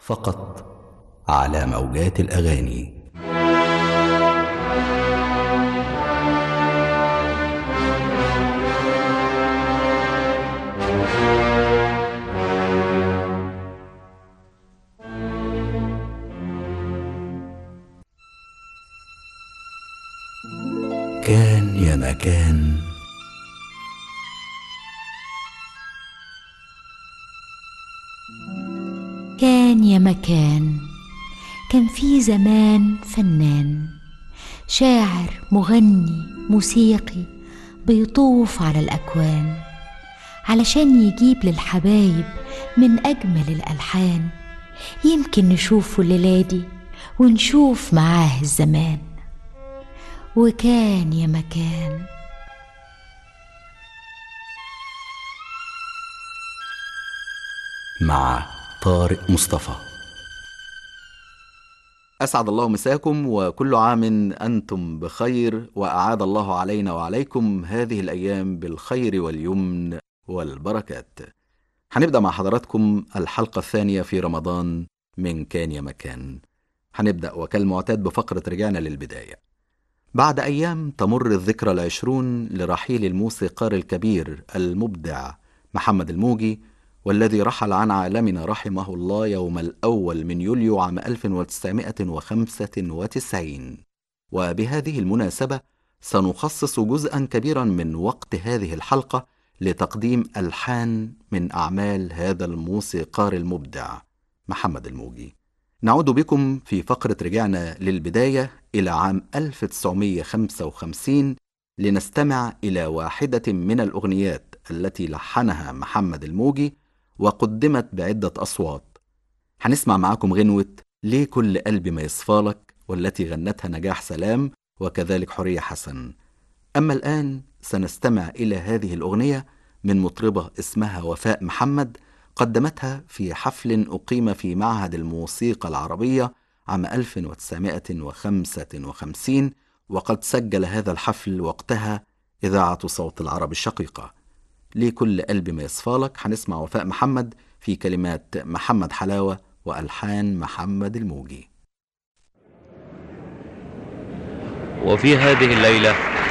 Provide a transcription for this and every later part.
فقط على موجات الاغاني كان يا مكان كان يا مكان كان في زمان فنان شاعر مغني موسيقي بيطوف على الأكوان علشان يجيب للحبايب من أجمل الألحان يمكن نشوفه الليلة دي ونشوف معاه الزمان وكان يا مكان مع طارق مصطفى أسعد الله مساكم وكل عام أنتم بخير وأعاد الله علينا وعليكم هذه الأيام بالخير واليمن والبركات هنبدأ مع حضراتكم الحلقة الثانية في رمضان من كان يا مكان هنبدأ وكالمعتاد بفقرة رجعنا للبداية بعد أيام تمر الذكرى العشرون لرحيل الموسيقار الكبير المبدع محمد الموجي والذي رحل عن عالمنا رحمه الله يوم الأول من يوليو عام 1995 وبهذه المناسبة سنخصص جزءا كبيرا من وقت هذه الحلقة لتقديم ألحان من أعمال هذا الموسيقار المبدع محمد الموجي نعود بكم في فقرة رجعنا للبداية إلى عام 1955 لنستمع إلى واحدة من الأغنيات التي لحنها محمد الموجي وقدمت بعدة أصوات هنسمع معاكم غنوة ليه كل قلبي ما يصفالك والتي غنتها نجاح سلام وكذلك حورية حسن أما الآن سنستمع إلى هذه الأغنية من مطربة اسمها وفاء محمد قدمتها في حفل أقيم في معهد الموسيقى العربية عام 1955 وقد سجل هذا الحفل وقتها إذاعة صوت العرب الشقيقة ليه كل قلبي ما يصفالك هنسمع وفاء محمد في كلمات محمد حلاوة وألحان محمد الموجي وفي هذه الليلة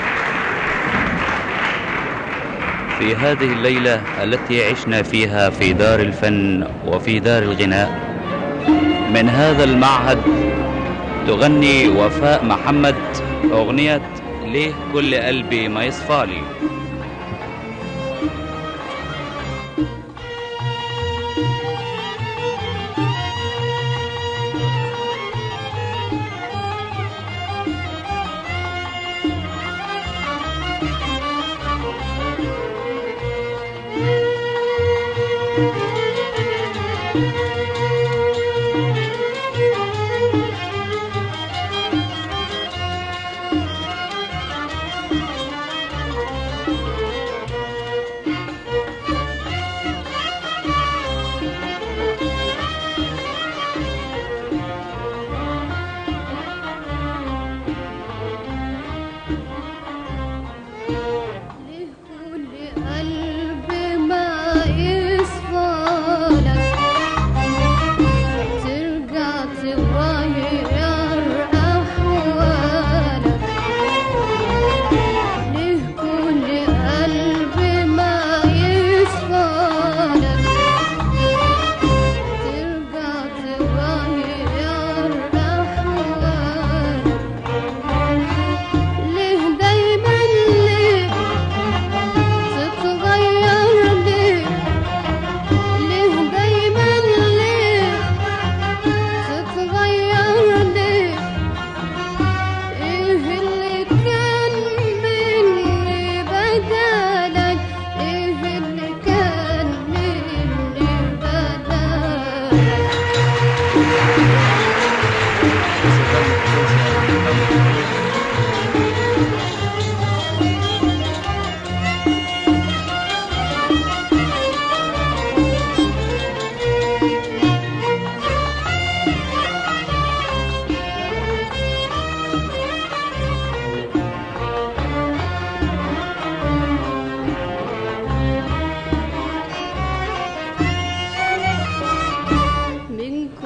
في هذه الليلة التي عشنا فيها في دار الفن وفي دار الغناء من هذا المعهد تغني وفاء محمد أغنية ليه كل قلبي ما يصفالي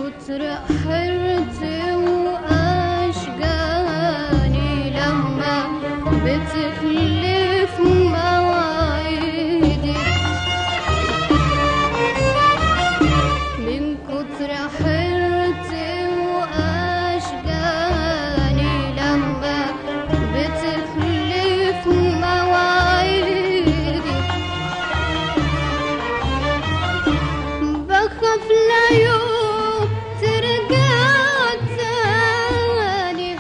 كتر حيرتي واشجاني لما بتخلف مواعيدي من كتر حيرتي واشجاني لما بتخلف مواعيدي بخاف لا يوم ترجع تاني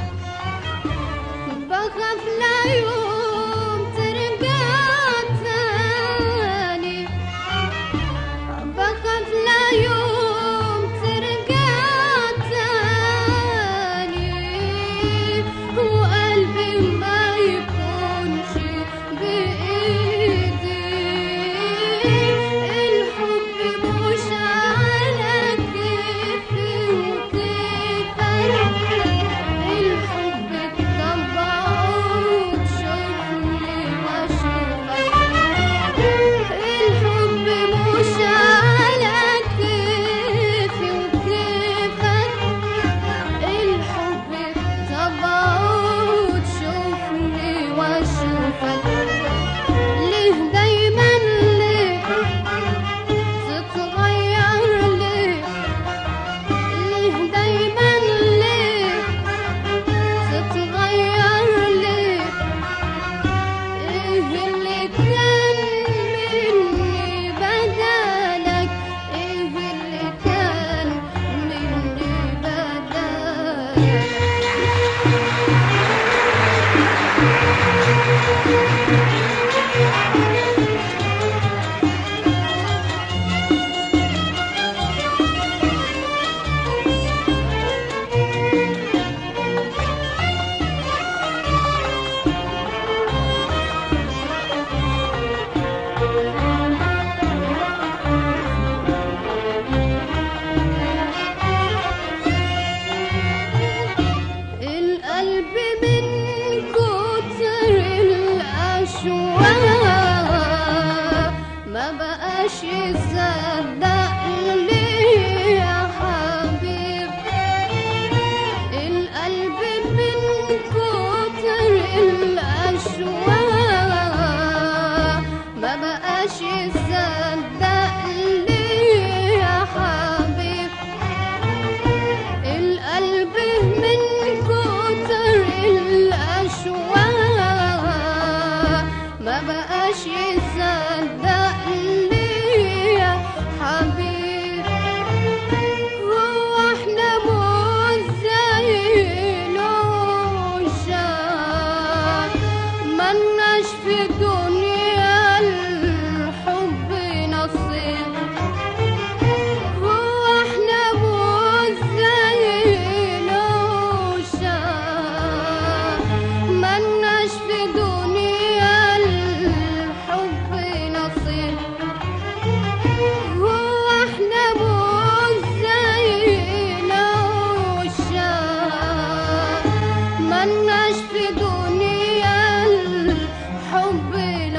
بخاف لا يوم ترجع تاني بخاف لا يوم ترجع تاني وقلبي ما يكونش بإيدي الحب مش على كيفي وكيفك الحب طبعه تشوفني واشوفك الحب مش على كيفي وكيفك الحب طبعه تشوفني واشوفك ليه دايما ليه تتغير ليه ليه دايما ليه تتغير ليه ايه اللي كان مني بدالك ايه اللي كان مني بدالك القلب من كتر الأشواق ما بقاش يصدق ليه يا حبيب القلب من كتر الأشواق ما بقاش يصدق ليه يا حبيب القلب من كتر الأشواق ما بقاش يصدق ليه يا حبيب هو احنا مش زي العشاق ملناش في دنيا الحب نصيب هو احنا مش زي العشاق ملناش في دنيا الحب نصيب هو احنا مش زي العشاق ملناش في دنيا الحب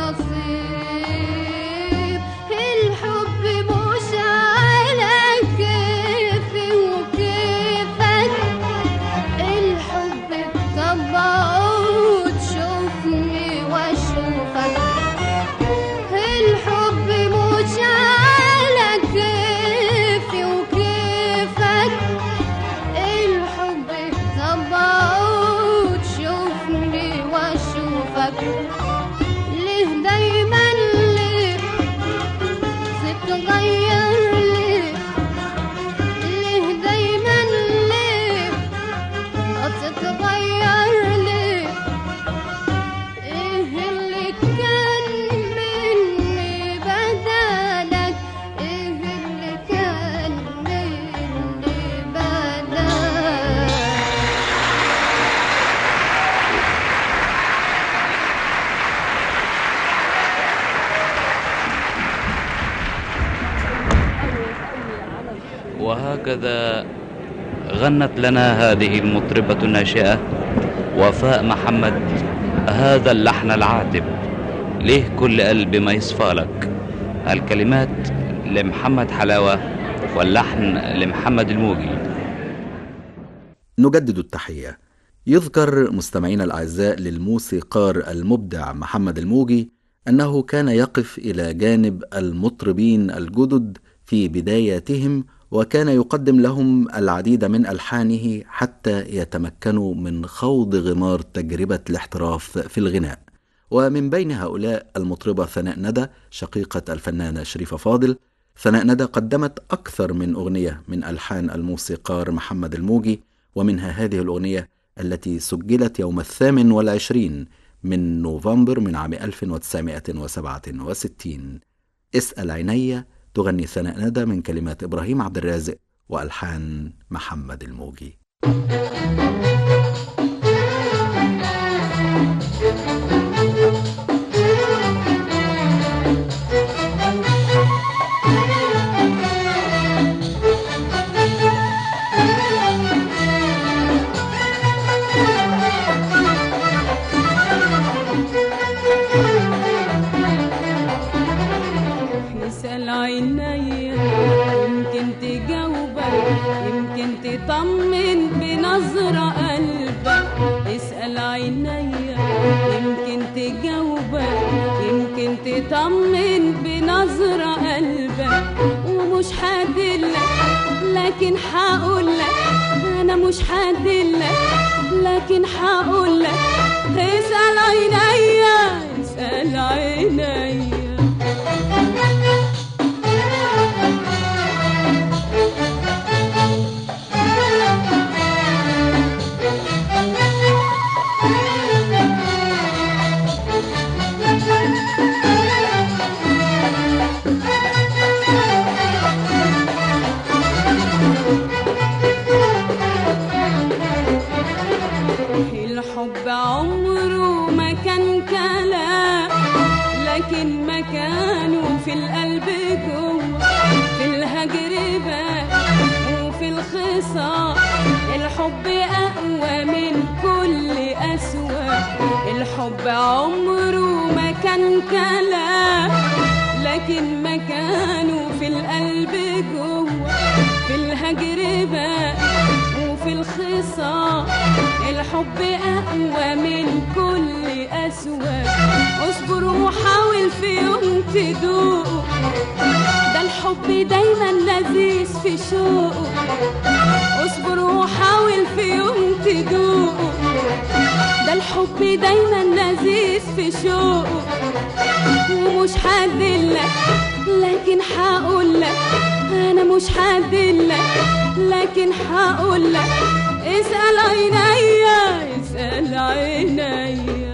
نصيب الحب مش على كيفي وكيفك الحب طبعه تشوفني واشوفك الحب مش على كيفي وكيفك الحب طبعه تشوفني واشوفك ليه دايما ليه تتغير ليه ليه دايما ليه تتغير ليه ايه اللي كان مني بدالك ايه اللي كان مني بدالك وهكذا غنت لنا هذه المطربة الناشئة وفاء محمد هذا اللحن العاتب ليه كل قلب ما يصفالك الكلمات لمحمد حلاوة واللحن لمحمد الموجي نجدد التحية يذكر مستمعينا الأعزاء للموسيقار المبدع محمد الموجي أنه كان يقف إلى جانب المطربين الجدد في بداياتهم وكان يقدم لهم العديد من ألحانه حتى يتمكنوا من خوض غمار تجربة الاحتراف في الغناء ومن بين هؤلاء المطربة ثناء ندى شقيقة الفنانة شريفة فاضل ثناء ندى قدمت أكثر من أغنية من ألحان الموسيقار محمد الموجي ومنها هذه الأغنية التي سجلت يوم الثامن والعشرين من نوفمبر من عام 1967 اسأل عيني تغني ثناء ندى من كلمات إبراهيم عبد الرازق وألحان محمد الموجي اسأل عينيا يمكن تجاوبك يمكن تطمن بنظرة قلبك اسأل عينيا يمكن تجاوبك يمكن تطمن بنظرة قلبك ومش هدلك لكن هقولك انا مش هدلك لكن هقولك اسأل عينيا اسأل عينيا الحب عمره ما كان كلام لكن مكانه في القلب جوه في الهجر بقى وفي الخصام الحب أقوى من كل أسوأ الحب عمره ما كان كلام لكن مكانه في القلب جوه في الهجر بقى وفي الخصام الحب أقوى من كل أسوأ اصبر وحاول في يوم تدوقه ده الحب دايما لذيذ في شوقه اصبر وحاول في يوم تدوقه ده الحب دايما لذيذ في شوقه ومش هدلك لكن هقولك انا مش هدلك لكن هقولك اسأل عينيا اسأل عينيا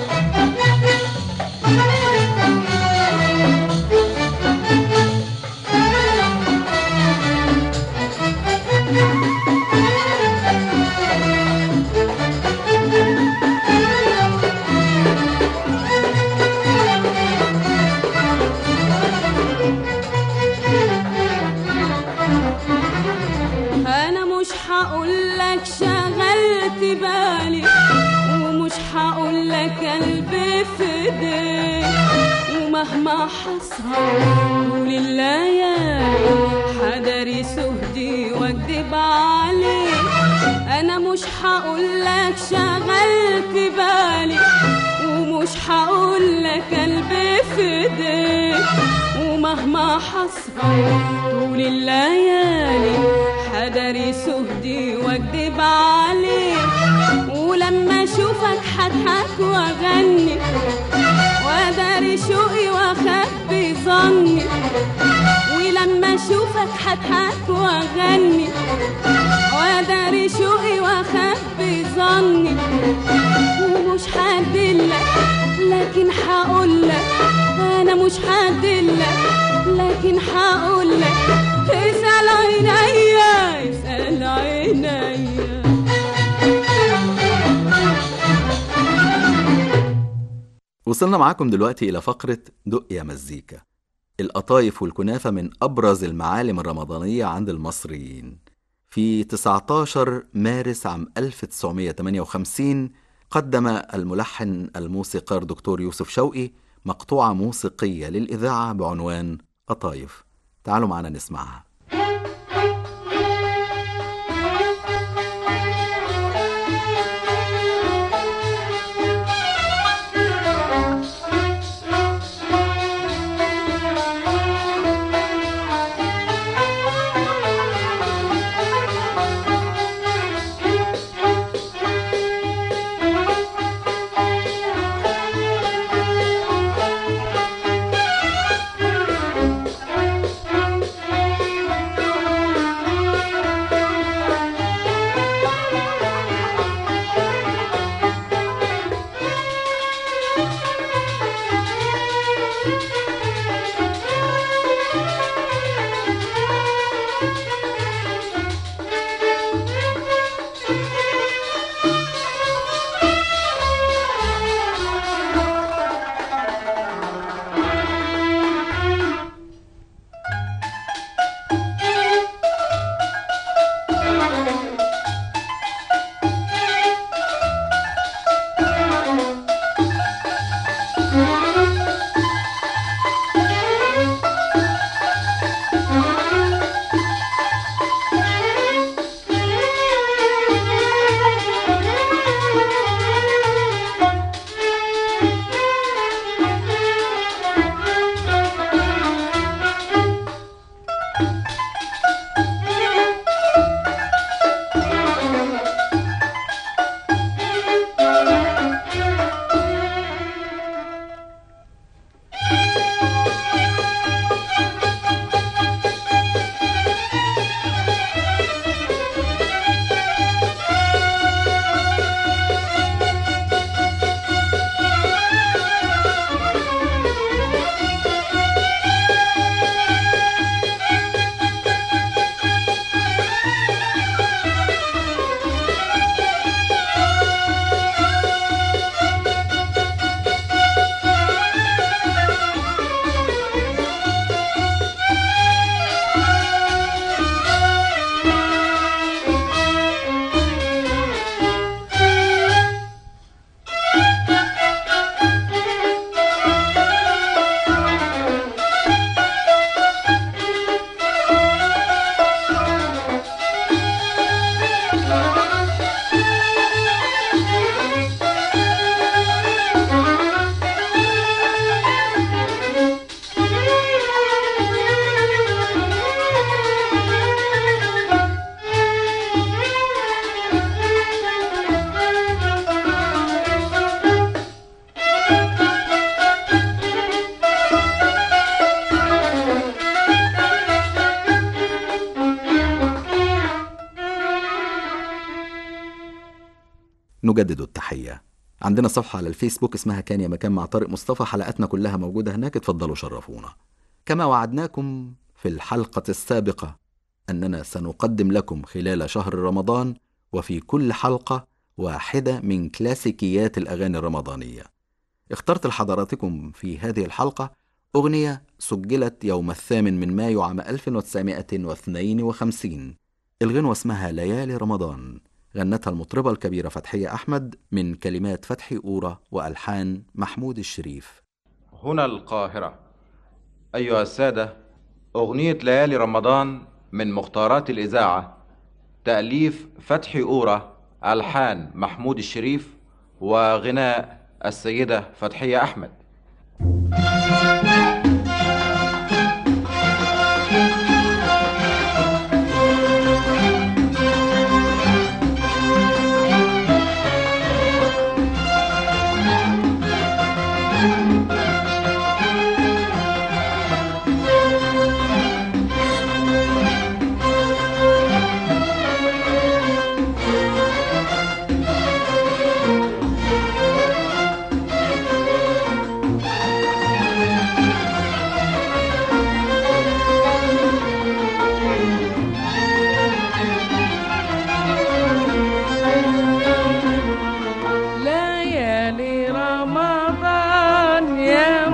انا مش هقولك شغلت بالي ومش هقولك قلبي في ايديك ومهما حصل قول الليالي حدري سهدي واكدب عليك انا مش هقولك شغلت بالي ومش هقولك قلبي في ايديك ومهما حصل طول الليالي حدري سهدي واكدب عليك ولما اشوفك هضحك واغني واداري شوقي واخبي ظني ولما اشوفك هضحك واغني واداري شوقي واخبي ظني ومش هدلك لكن هقولك انا مش هدلك لكن هقولك اسأل عينيا اسأل عينيا وصلنا معاكم دلوقتي إلى فقرة دق يا مزيكا القطايف والكنافة من أبرز المعالم الرمضانية عند المصريين في 19 مارس عام 1958 قدم الملحن الموسيقار دكتور يوسف شوقي مقطوعة موسيقية للإذاعة بعنوان قطايف تعالوا معنا نسمعها نجدد التحية عندنا صفحة على الفيسبوك اسمها كان يا مكان مع طارق مصطفى حلقاتنا كلها موجودة هناك اتفضلوا شرفونا كما وعدناكم في الحلقة السابقة أننا سنقدم لكم خلال شهر رمضان وفي كل حلقة واحدة من كلاسيكيات الأغاني الرمضانية اخترت لحضراتكم في هذه الحلقة أغنية سجلت يوم الثامن من مايو عام 1952 الغنوة اسمها ليالي رمضان غنتها المطربة الكبيرة فتحية أحمد من كلمات فتحي أورا وألحان محمود الشريف هنا القاهرة أيها السادة أغنية ليالي رمضان من مختارات الإذاعة تأليف فتحي أورا ألحان محمود الشريف وغناء السيدة فتحية أحمد ليالي رمضان يا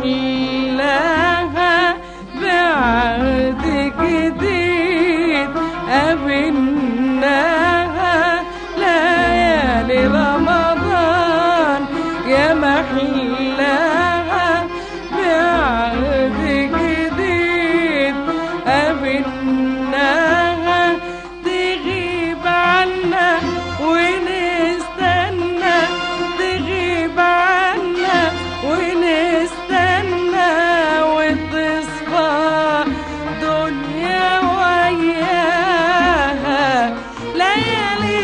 محلاها بعهد جديد قابلناها ليالي رمضان يا محلاها بعهد جديد قابلناها تغيب عنا ونستنى تغيب عنا ونستنى وتصفى دنيا وياها ليالي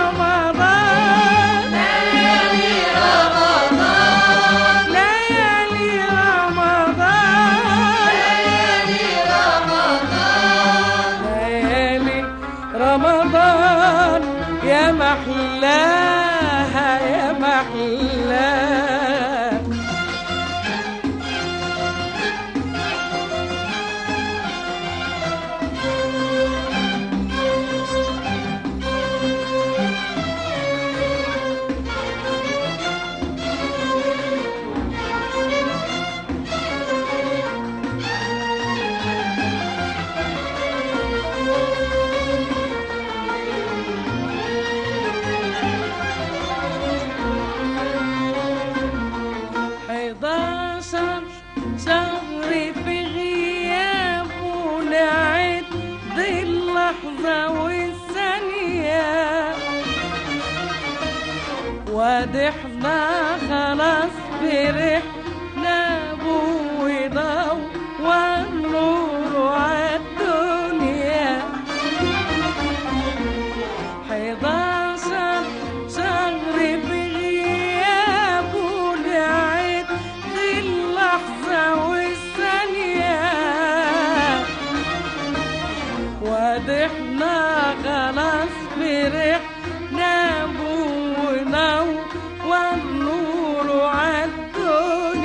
رمضان ليالي رمضان ليالي رمضان ليالي رمضان ليالي رمضان يا محلاها يا محلاها حداشر شهر في غيابه نعد اللحظة والثانية ودحنا خلاص فرحنا بوضاء والنور عالدنيا حداشر شهر بغيابه نعد اللحظة والثانية ودحنا خلاص فرحنا بونا والنور عالدنيا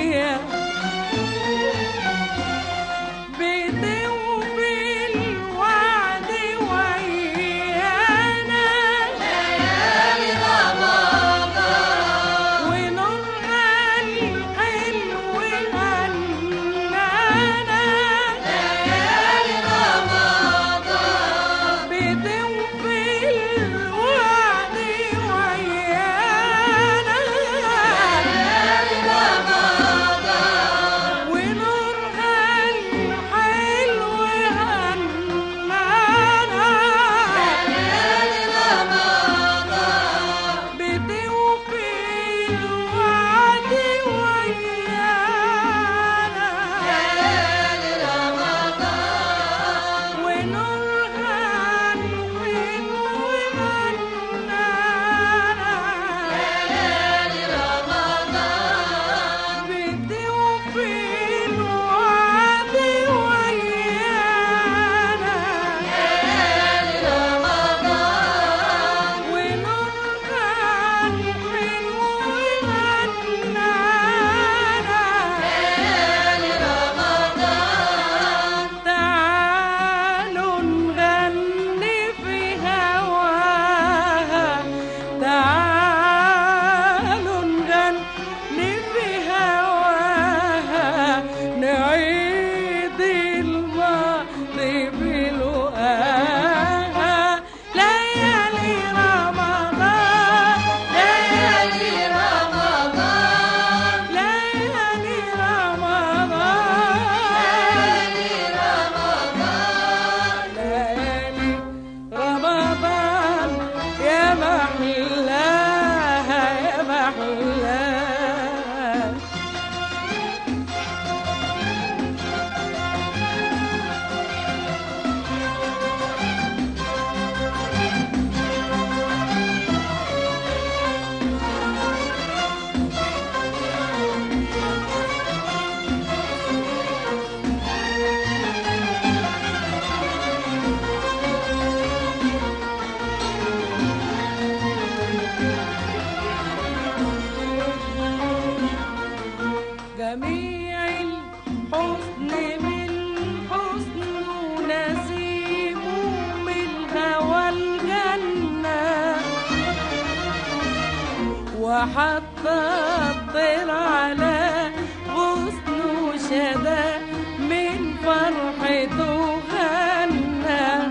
وحط الطير على غصن وشدى من فرحته غنى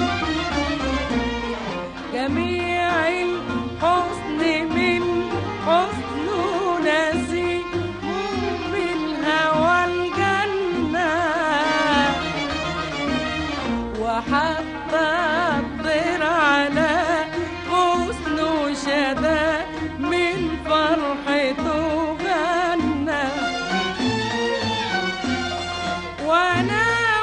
جميع الحسن من حسنه نسيم بالهوى الجنة وحط الطير على غصن وشدى من فرحته غنى وانا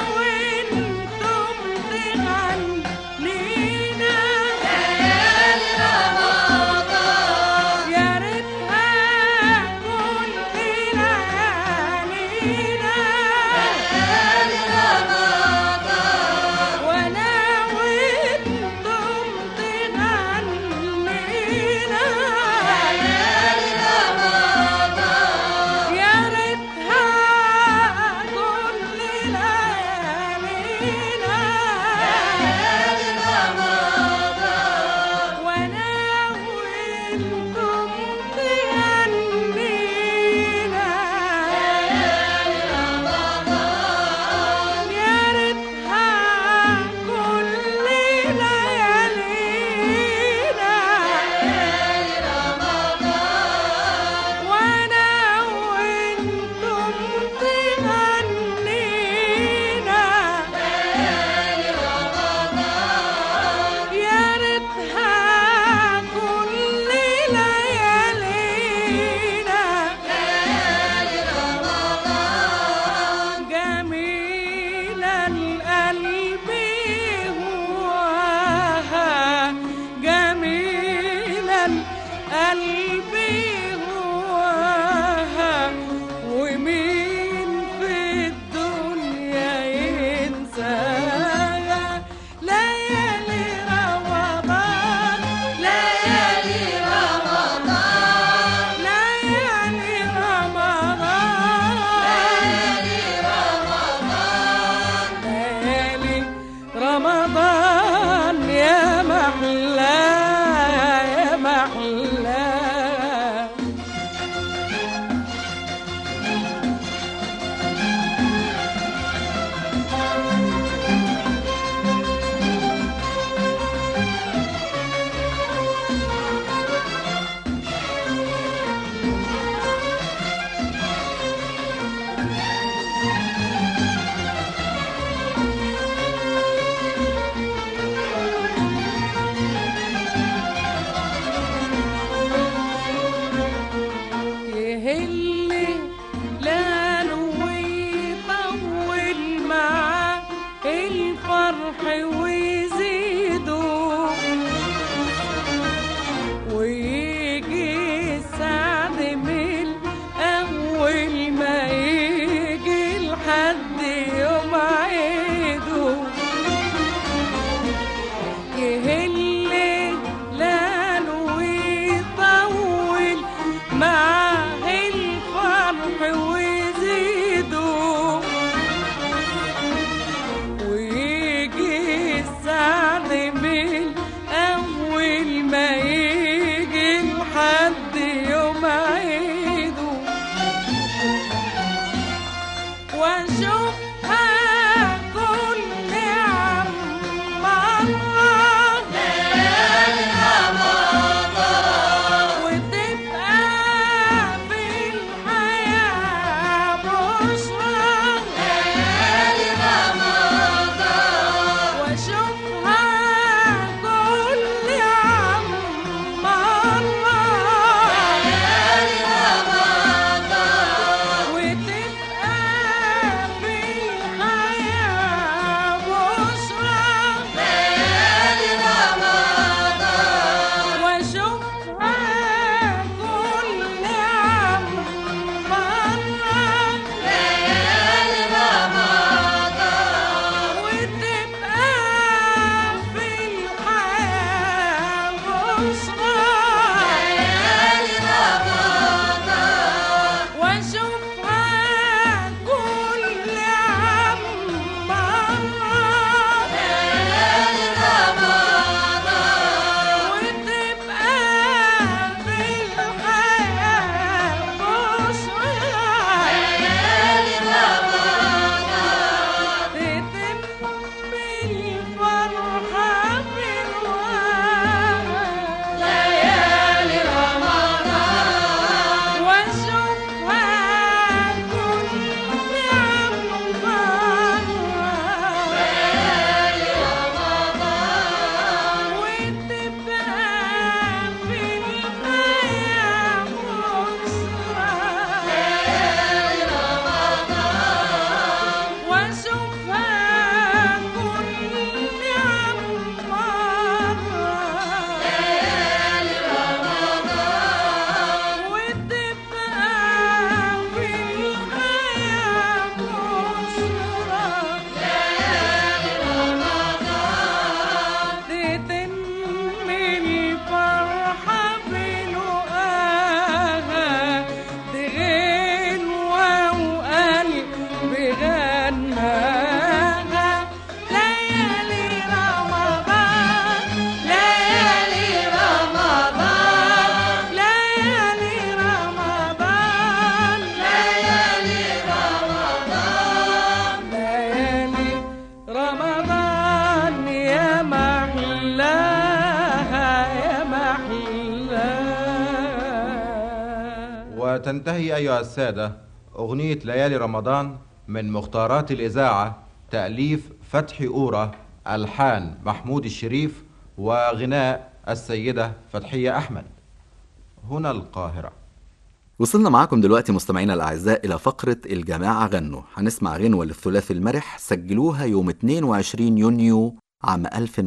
وتنتهي أيها السادة أغنية ليالي رمضان من مختارات الإذاعة تأليف فتحي أورا ألحان محمود الشريف وغناء السيدة فتحية أحمد هنا القاهرة وصلنا معاكم دلوقتي مستمعينا الأعزاء إلى فقرة الجماعة غنوا هنسمع غنوة للثلاثي المرح سجلوها يوم 22 يونيو عام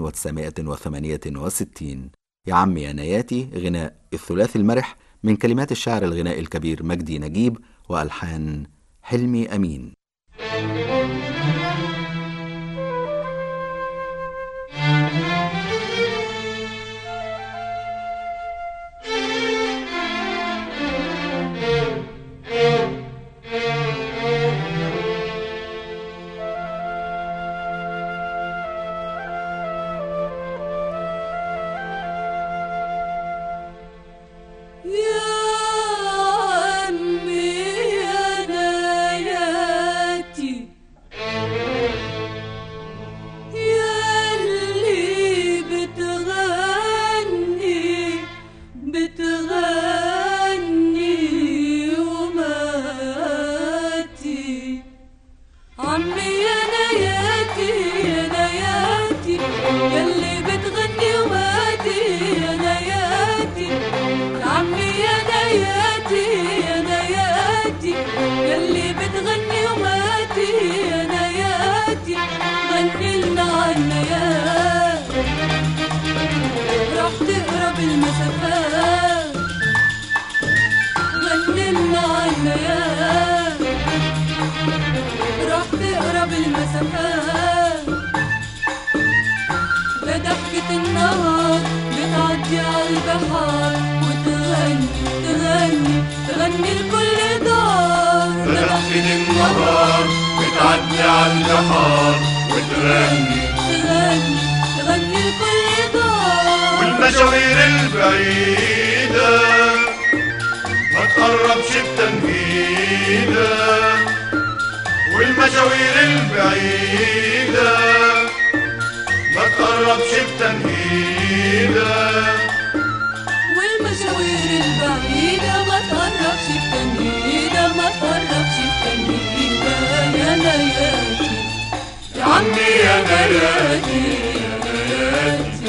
1968 يا عم يا نياتي غناء الثلاثي المرح من كلمات الشاعر الغنائي الكبير مجدي نجيب وألحان حلمي أمين يا عمي يا نياتي يا اللي بتغني بتغني وماتي عمي يا نياتي يا نياتي يلي بتغني وماتي يا نياتي عمي يا نياتي يا نياتي يلي بتغني وماتي يا نياتي غني لنا عنيات راح تقرب المسافات غني لنا عنيات راح تقرب المسافات ده ضحكة النهار بتعدي على البحار وتغني تغني تغني لكل دار ده ضحكة النهار بتعدي على البحار وتغني تغني تغني لكل دار والمشاوير البعيدة ما تقربش بتنهيدة والمشاوير البعيدة ما تقربش بتنهيدة والمشاوير البعيدة ما تقربش التنهيدة ما تقربش التنهيدة يا نياتي يا عمي يا نياتي يا نياتي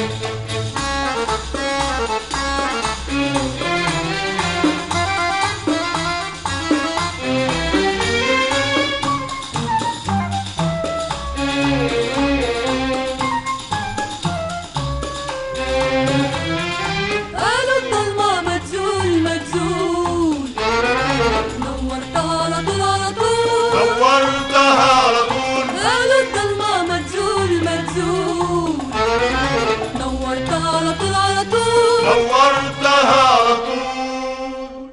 قالوا الضلمة ما تزول ما تزول نورتها على طول على طول دورتها على طول قالوا الضلمة ما تزول ما تزول نورتها على طول على طول دورتها على طول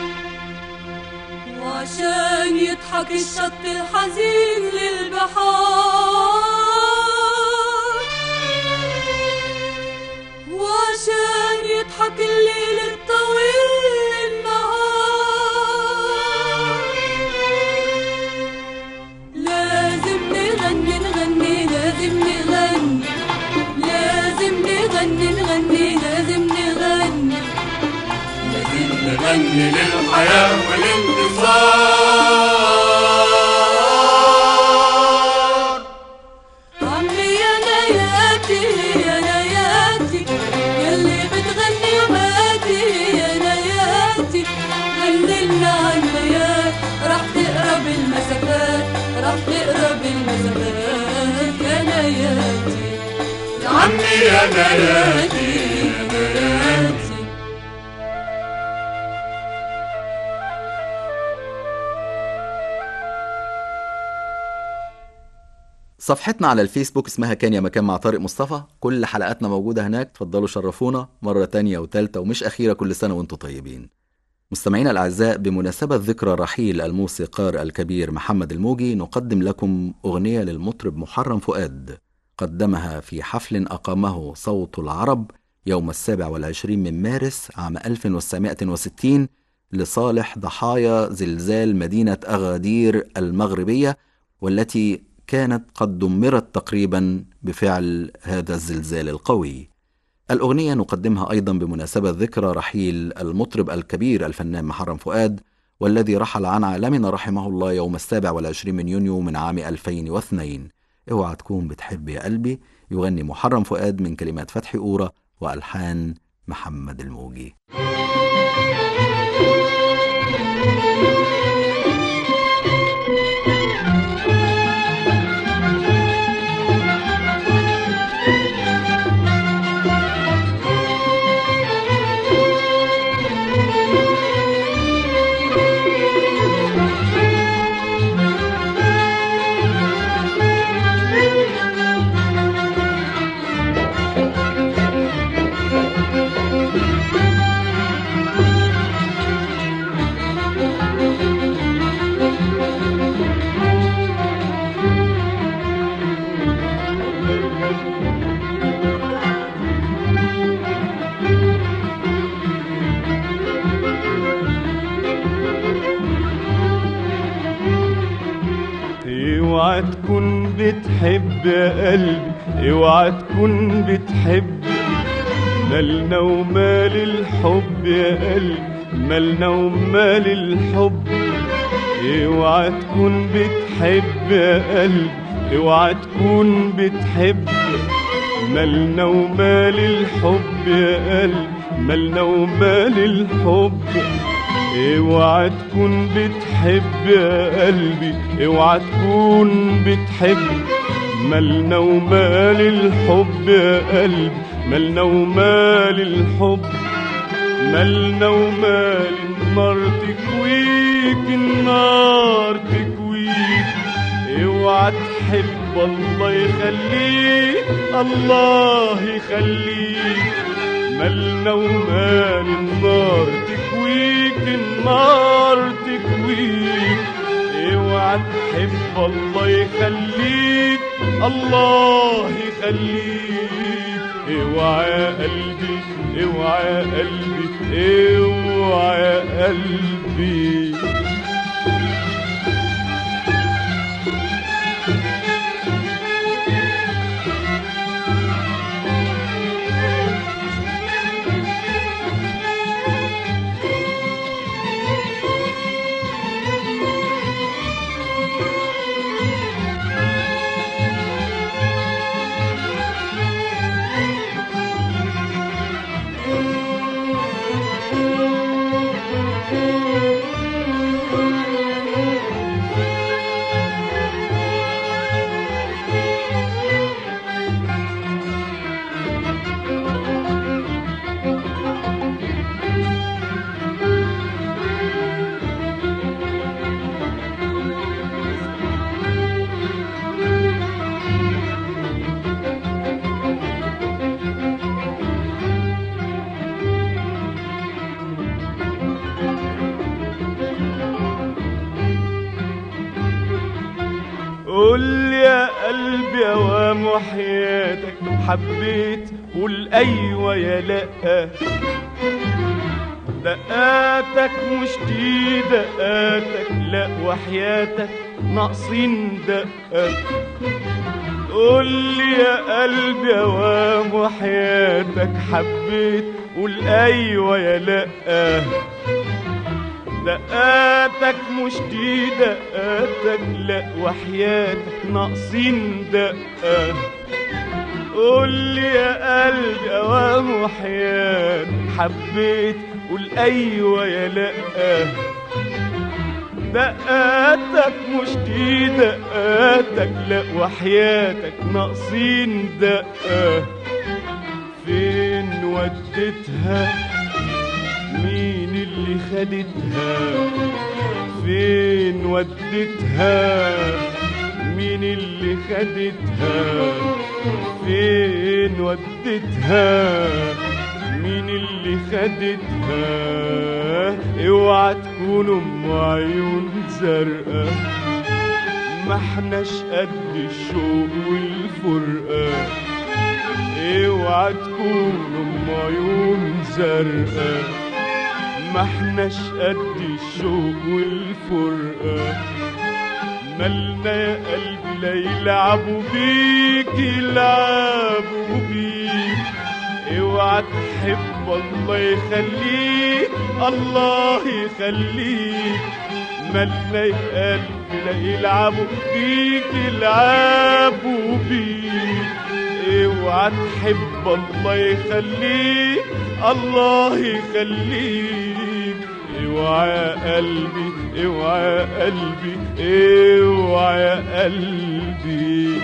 وعشان يضحك الشط الحزين للبحار وعشان يضحك الليل الطويل للنهار لازم نغني نغني لازم نغني لازم نغني نغني لازم نغني لازم نغني للحياة والانتصار عمي يا نياتي يا نياتي يلي بتغني وماتي يا نياتي غني لنا عنيات راح تقرب المسافات راح تقرب المسافات يا نياتي يا عمي يا نياتي يا نياتي صفحتنا على الفيسبوك اسمها كان يا مكان مع طارق مصطفى كل حلقاتنا موجودة هناك تفضلوا شرفونا مرة تانية وتالتة ومش أخيرة كل سنة وانتم طيبين مستمعينا الأعزاء بمناسبة ذكرى رحيل الموسيقار الكبير محمد الموجي نقدم لكم أغنية للمطرب محرم فؤاد قدمها في حفل أقامه صوت العرب يوم السابع والعشرين من مارس عام 1960 لصالح ضحايا زلزال مدينة أغادير المغربية والتي كانت قد دمرت تقريبا بفعل هذا الزلزال القوي الأغنية نقدمها أيضا بمناسبة ذكرى رحيل المطرب الكبير الفنان محرم فؤاد والذي رحل عن عالمنا رحمه الله يوم السابع والعشرين من يونيو من عام 2002 اوعى تكون بتحب يا قلبي يغني محرم فؤاد من كلمات فتحي أورا وألحان محمد الموجي اوعى تكون بتحب يا قلبي اوعى تكون بتحب مالنا ومال الحب يا قلبي مالنا ومال الحب اوعى تكون بتحب يا قلبي اوعى تكون بتحب مالنا ومال الحب يا قلبي مالنا ومال الحب اوعى تكون بتحب يا قلبي اوعى تكون بتحب مالنا ومال الحب يا قلبي مالنا ومال الحب مالنا ومال النار تكويك النار تكويك اوعى تحب الله يخليك الله يخليك مالنا ومال النار تكويك النار تكويك اوعى تحب الله يخليك الله يخليك اوعى يا قلبي اوعى يا قلبي اوعى يا قلبي قول يا قلبي يا وام وحياتك حبيت قول ايوه يا لا دقاتك مش دي دقاتك لا وحياتك ناقصين دقة قول لي يا قلبي يا وام وحياتك حبيت قول ايوه يا لا دقاتك مش دي دقاتك لا وحياتك ناقصين دقة قول لي يا قلبي اوام وحياتك حبيت قول ايوه يا لا دقاتك مش دي دقاتك لا وحياتك ناقصين دقة فين وديتها مين اللي خدتها فين ودتها مين اللي خدتها فين ودتها مين اللي خدتها اوعى تكون ام عيون زرقاء ما احناش قد الشوق والفرقه اوعى تكون ام عيون زرقاء ما احناش قد الشوق والفرقة مالنا يا قلبي لا يلعبوا بيك يلعبوا بيك اوعى تحب الله يخليك الله يخليك ملنا قلبي لا يلعبوا بيك يلعبوا بيك اوعى تحب الله يخليك الله يخليك اوعى يا قلبي اوعى يا قلبي اوعى يا قلبي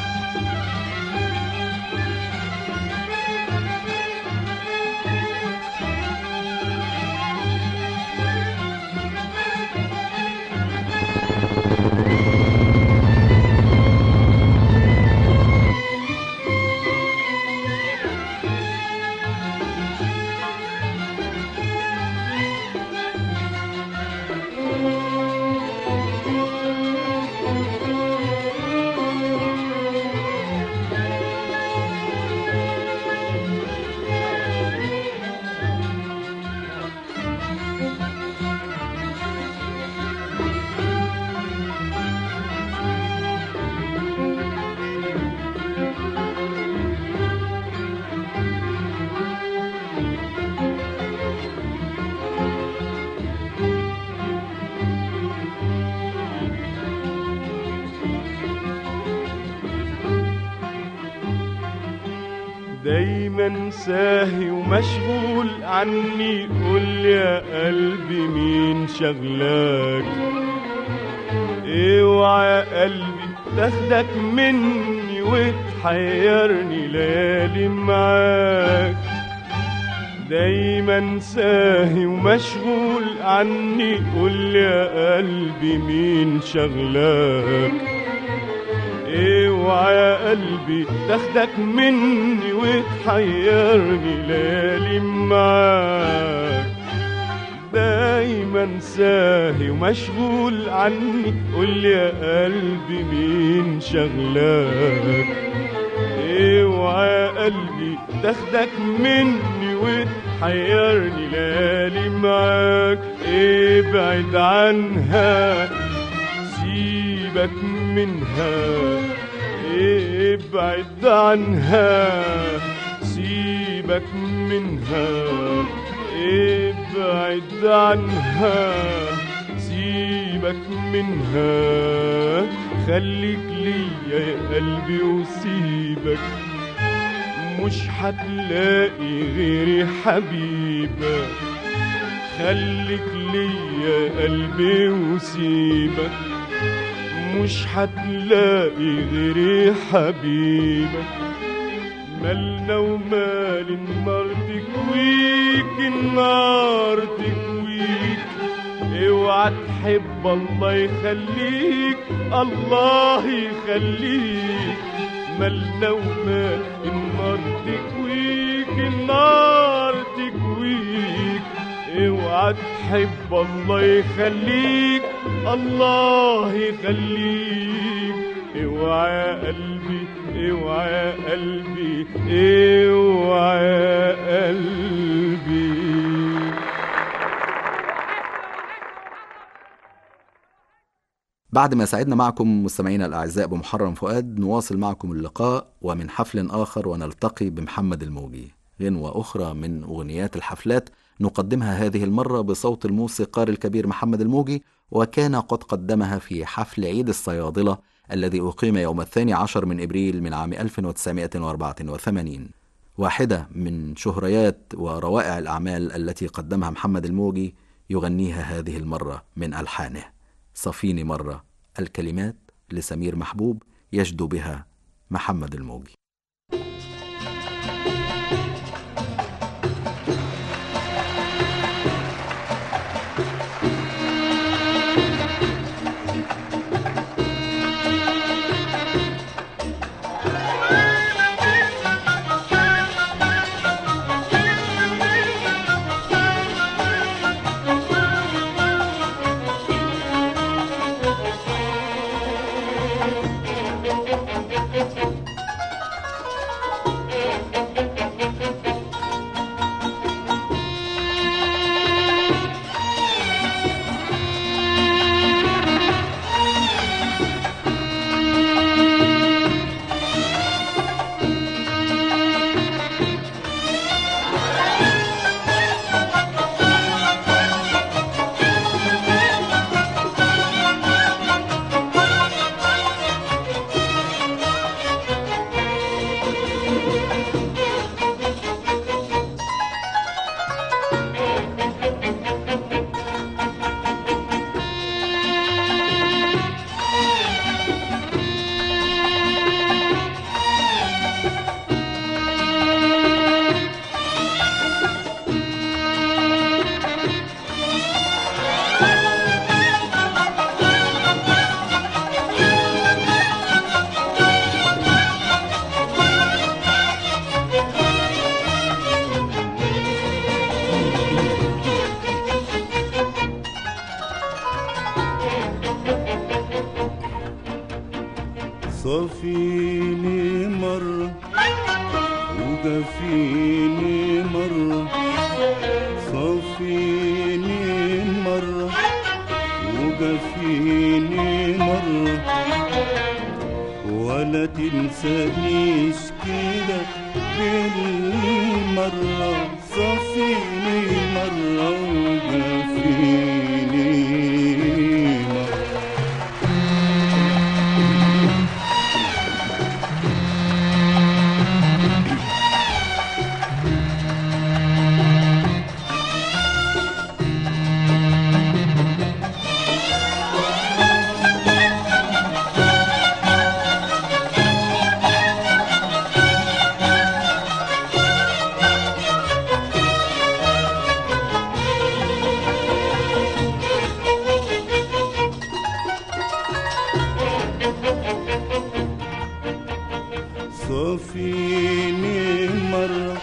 دايما ساهي ومشغول عني قول يا قلبي مين شغلاك اوعى يا قلبي تاخدك مني وتحيرني ليالي معاك دايما ساهي ومشغول عني قول يا قلبي مين شغلاك اوعى يا قلبي تاخدك مني وتحيرني ليالي معاك دايما ساهي ومشغول عني قول يا قلبي مين شغلاك اوعى يا قلبي تاخدك مني وتحيرني ليالي معاك ابعد عنها سيبك منها ابعد عنها سيبك منها ابعد عنها سيبك منها خليك ليا يا قلبي وسيبك مش هتلاقي غيري حبيبك خليك ليا يا قلبي وسيبك مش هتلاقي غيري حبيبك مالنا ومال النار تكويك النار تكويك اوعى تحب الله يخليك الله يخليك مالنا ومال النار تكويك النار تكويك اوعى تحب الله يخليك الله يخليك اوعى يا قلبي اوعى يا قلبي اوعى يا قلبي بعد ما سعدنا معكم مستمعينا الأعزاء بمحرم فؤاد نواصل معكم اللقاء ومن حفل آخر ونلتقي بمحمد الموجي غنوة أخرى من أغنيات الحفلات نقدمها هذه المرة بصوت الموسيقار الكبير محمد الموجي وكان قد قدمها في حفل عيد الصيادلة الذي أقيم يوم الثاني عشر من إبريل من عام 1984 واحدة من شهريات وروائع الأعمال التي قدمها محمد الموجي يغنيها هذه المرة من ألحانه صفيني مرة الكلمات لسمير محبوب يجدو بها محمد الموجي صافيني مرة وجفيني مرة صافيني مرة وجفيني مرة ولا تنسانيش كده بالمرة صافيني مرة وجفيني مرة صافيني مرة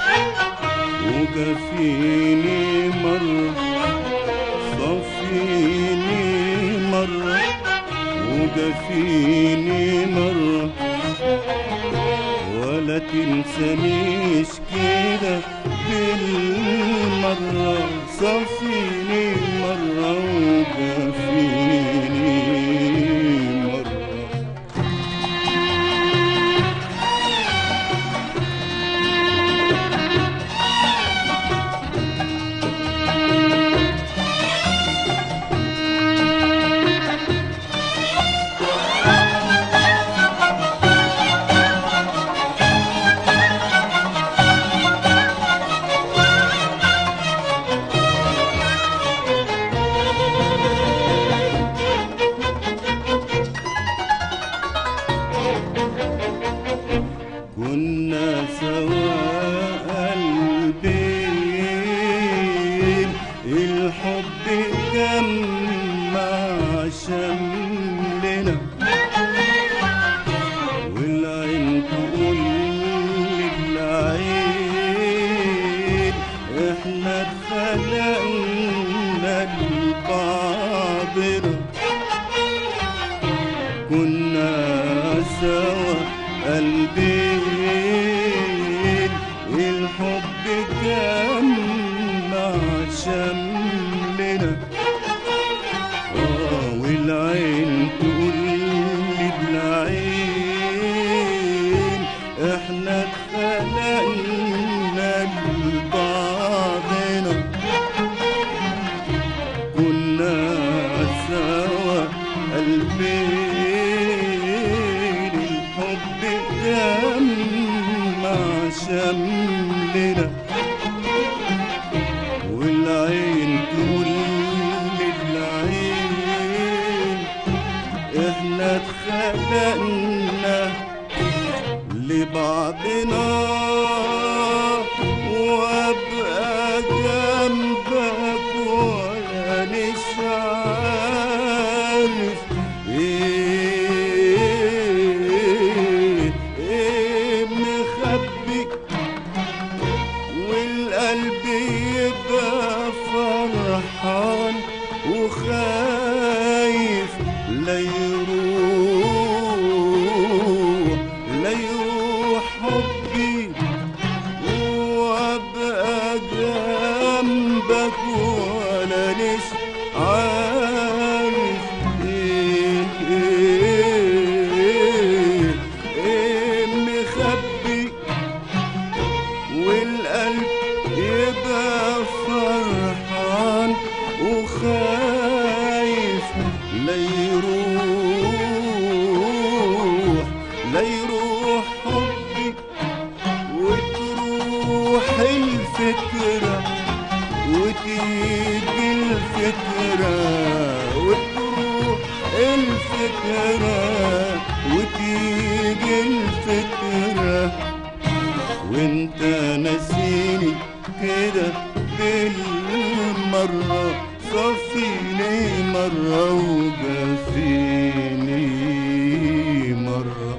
وجفيني مرة صافيني مرة وجفيني مرة ولا تنسانيش كده بالمرة صافيني مرة وجفيني مرة كنا سوا قلبين الحب جمع شملنا والعين تقول للعين احنا اتخلقنا لبعضنا كنا سوا قلبين الحب جمع شملنا آه والعين تقول للعين احنا اتخلقنا لبعضنا كنا سوا قلبين الحب جمع شملنا والعين تقول للعين احنا اتخلقنا لبعضنا وابقى جنبك ولا مش عارف ايه ايه مخبي والقلب يبقى فرحان وخايف لا يروح لا يروح حبي وابقى جنبك ولا ليش عارف ايه ايه ايه مخبي والقلب يبقى فرحان وخايف لا يروح لا يروح حبي وتروح الفكرة وتيجي الفكرة وتروح الفكرة وتيجي الفكرة وانت ناسيني كده بالمرة صفيني مرة وجفيني مرة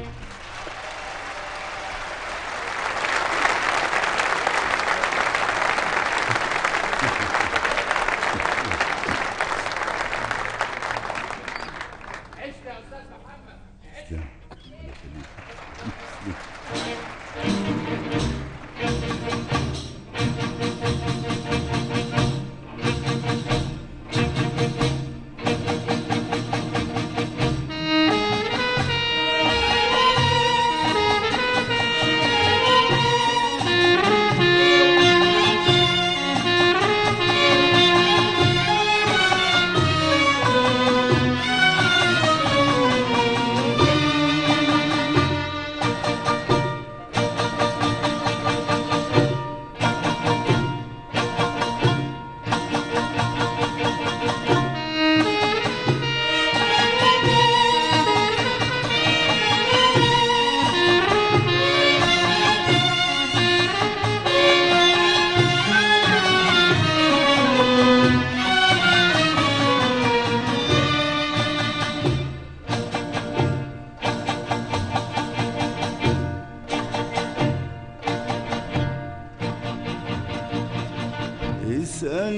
اسأل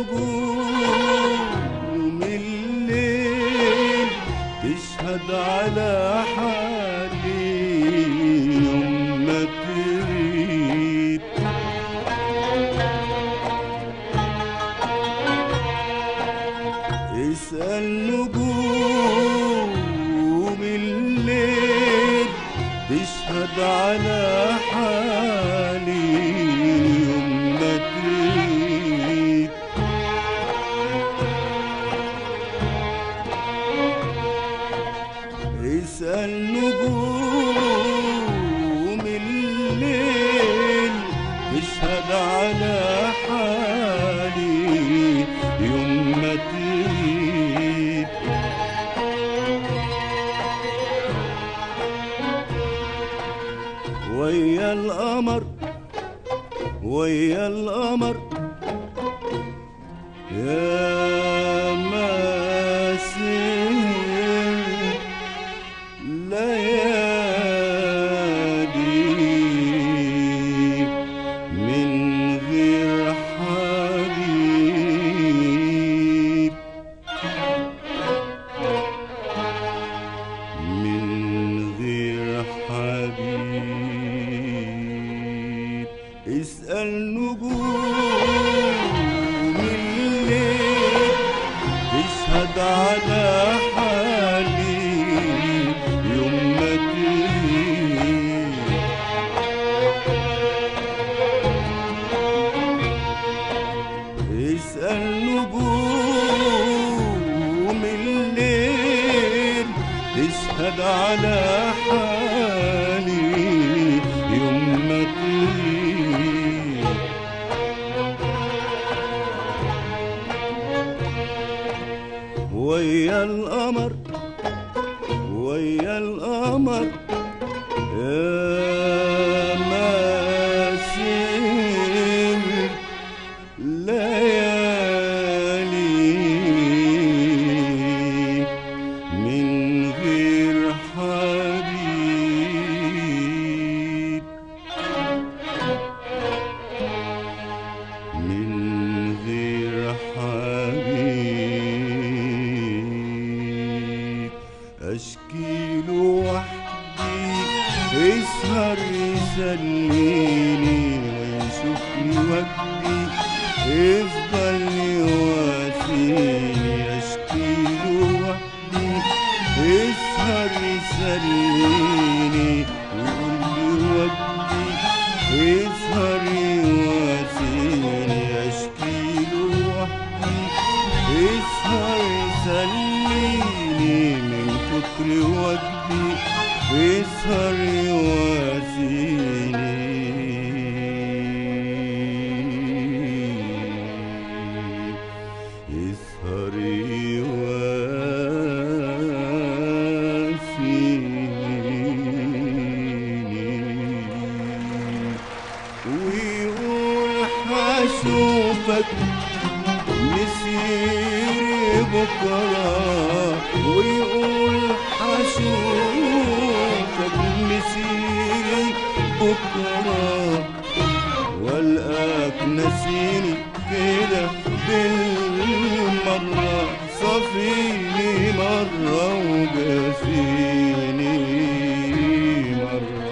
نجوم الليل تشهد على حالي يوم ما تريد اسأل نجوم الليل تشهد على حالي يوم ما تريد اسأل نجوم الليل تشهد على حالي يوم ما تريد ويا القمر ويا القمر يا ما سهر ليالي من غير حبيب من غير حبيب اسأل نجوم الليل تشهد على حالي يوم ما تغيب اسأل نجوم الليل تشهد على حالي يوم ما تغيب ويا القمر ويا القمر يا ما سهر ليالي من غير حبيب من غير حبيب اشكي له وحدي يسهر يسليني ويشوفني وجدي يفضل يواسيني اشكي له وحدي يسهر يسليني ويقول لي وجدي يسهر يواسيني اشكي له وحدي يسهر يسليني من كتر وجدي يسهر يواسيني يسهر يواسيني ويقول حشوفك مسير بكرة ويقول حشوفك مسير بكرة والقاك نسيني كده بالمرة صفيني مرة وجافيني مرة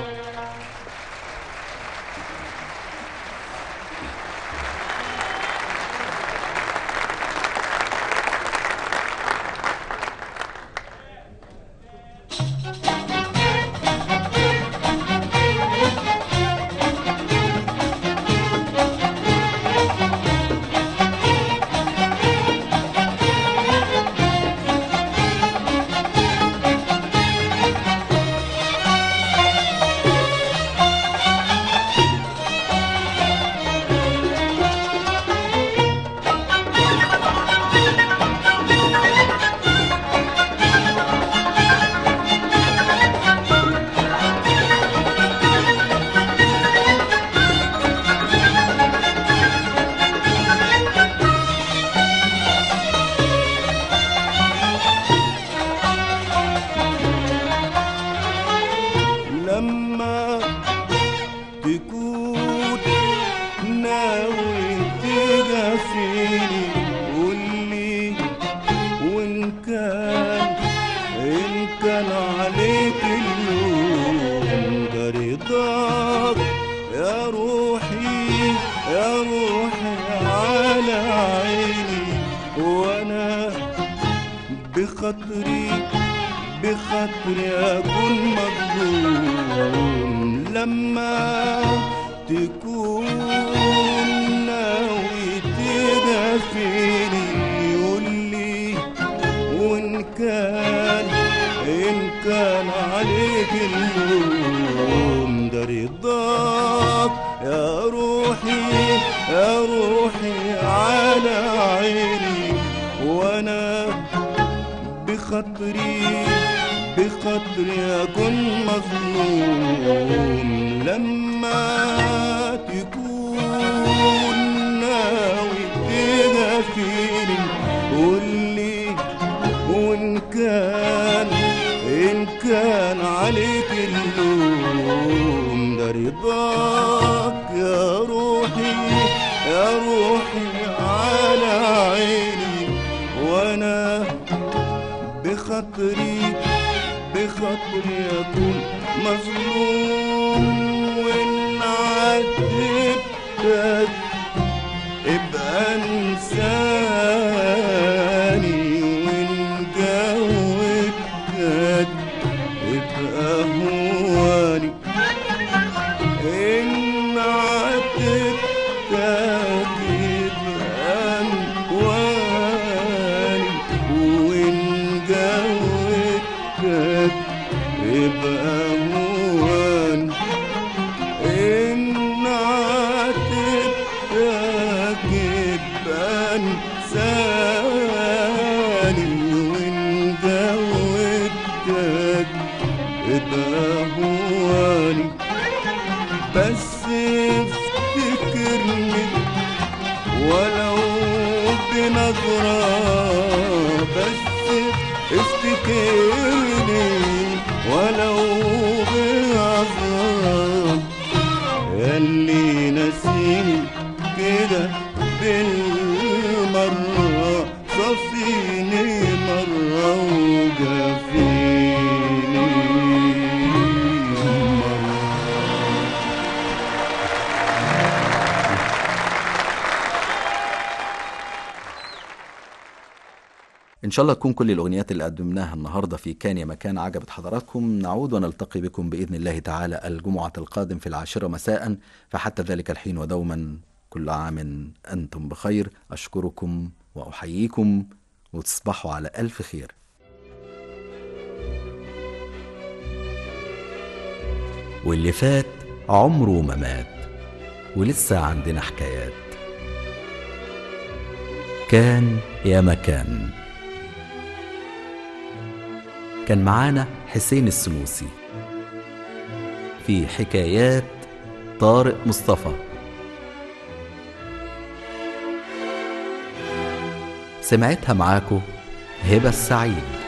Thank روحي على عيني وانا بخاطري بخاطري اكون مظلوم لما تكون ناوي تغفيني قولي وان كان ان كان عليك اللوم ده رضاك يا روحي يا روحي على عيني وانا بخاطري بخاطري اكون مظلوم لما تكون ناوي تغفيني قولي وان كان ان كان عليك اللوم ده رضاك يا روحي يا روحي على عيني وانا بخاطري بخاطري اكون مظلوم وان عاتبتك ابقى انساني وان جاوبتك ابقى هواني ان عاتبتك يبقى هواني وان جاوبتك يبقى هواني إن عاتبتك يبقى انساني وإن جاوبتك يبقى هواني بس افتكرني ولو بنظرة بس افتكرني ولو بنظرة اللي نسيني كده بالمرة صفيني مرة وجافيني مرة إن شاء الله تكون كل الأغنيات اللي قدمناها النهاردة في كان يا مكان عجبت حضراتكم نعود ونلتقي بكم بإذن الله تعالى الجمعة القادم في العاشرة مساء فحتى ذلك الحين ودوما كل عام أنتم بخير أشكركم وأحييكم وتصبحوا على ألف خير واللي فات عمره ما مات ولسه عندنا حكايات كان يا مكان كان معانا حسين السنوسي في حكايات طارق مصطفى سمعتها معاكو هبة السعيد